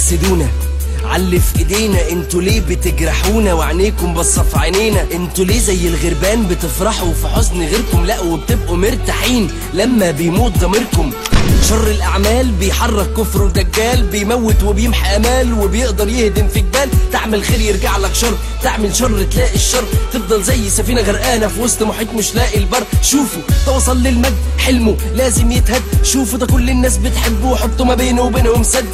بتحسدونا علي في ايدينا انتوا ليه بتجرحونا وعينيكم بصة في عينينا انتوا ليه زي الغربان بتفرحوا في حزن غيركم لا وبتبقوا مرتاحين لما بيموت ضميركم شر الاعمال بيحرك كفر ودجال بيموت وبيمحي امال وبيقدر يهدم في جبال تعمل خير يرجع لك شر تعمل شر تلاقي الشر تفضل زي سفينه غرقانه في وسط محيط مش لاقي البر شوفوا ده وصل للمجد حلمه لازم يتهد شوفوا ده كل الناس بتحبه وحطوا ما بينه وبينهم سد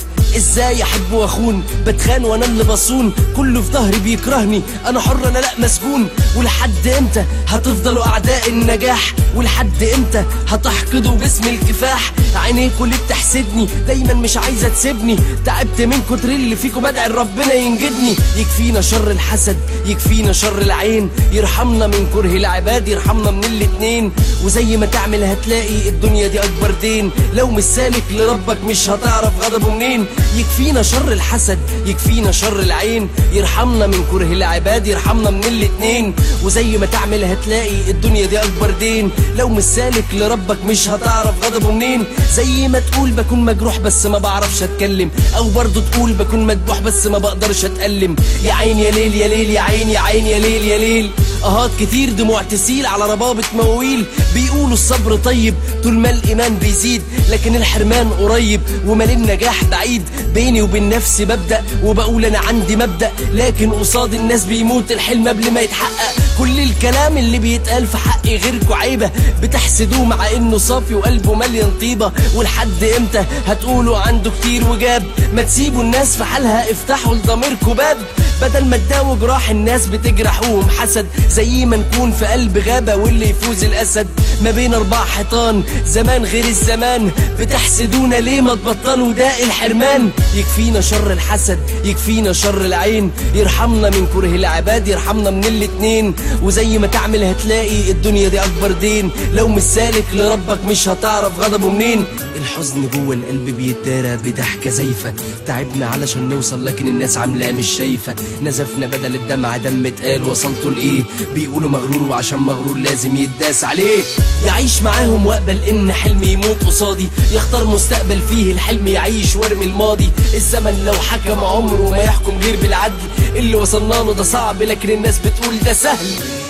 ازاي احب واخون بتخان وانا اللي بصون كله في ظهري بيكرهني انا حر انا لا مسجون ولحد امتى هتفضلوا اعداء النجاح ولحد امتى هتحقدوا باسم الكفاح عينيكوا اللي بتحسدني دايما مش عايزه تسيبني تعبت من كتر اللي فيكوا بدعي ربنا ينجدني يكفينا شر الحسد يكفينا شر العين يرحمنا من كره العباد يرحمنا من الاتنين وزي ما تعمل هتلاقي الدنيا دي اكبر دين لو مش سالك لربك مش هتعرف غضبه منين يكفينا شر الحسد يكفينا شر العين يرحمنا من كره العباد يرحمنا من الاتنين وزي ما تعمل هتلاقي الدنيا دي اكبر دين لو مش سالك لربك مش هتعرف غضبه منين زي ما تقول بكون مجروح بس ما بعرفش اتكلم او برضو تقول بكون مذبوح بس ما بقدرش اتألم يا عين يا ليل يا ليل يا عين يا عين يا ليل يا ليل اهات كتير دموع تسيل على ربابة مواويل بيقولوا الصبر طيب طول ما الايمان بيزيد لكن الحرمان قريب ومال النجاح بعيد بيني وبين نفسي ببدأ وبقول انا عندي مبدأ لكن قصاد الناس بيموت الحلم قبل ما يتحقق كل الكلام اللي بيتقال في حقي غيركوا عيبة بتحسدوه مع انه صافي وقلبه مليان طيبة ولحد امتى هتقولوا عنده كتير وجاب ما تسيبوا الناس في حالها افتحوا لضميركوا باب بدل ما تداووا جراح الناس بتجرحوهم حسد زي ما نكون في قلب غابة واللي يفوز الأسد ما بين أربع حيطان زمان غير الزمان بتحسدونا ليه ما تبطلوا داء الحرمان يكفينا شر الحسد يكفينا شر العين يرحمنا من كره العباد يرحمنا من الاتنين وزي ما تعمل هتلاقي الدنيا دي أكبر دين لو مش سالك لربك مش هتعرف غضبه منين الحزن جوه القلب بيتدارى بضحكة زيفة تعبنا علشان نوصل لكن الناس عاملاه مش شايفة نزفنا بدل الدمع دم اتقال وصلتوا لإيه بيقولوا مغرور وعشان مغرور لازم يتداس عليه يعيش معاهم واقبل ان حلمي يموت قصادي يختار مستقبل فيه الحلم يعيش وارمي الماضي الزمن لو حكم عمره ما يحكم غير بالعدل اللي وصلنا له ده صعب لكن الناس بتقول ده سهل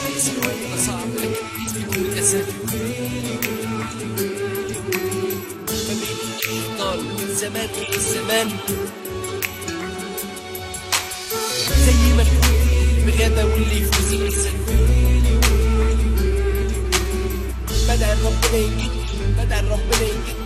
زمان غير الزمان زي ما تقول بغابة واللي يفوز الإنسان بدأ ربنا ينجد بدأ ربنا ينجد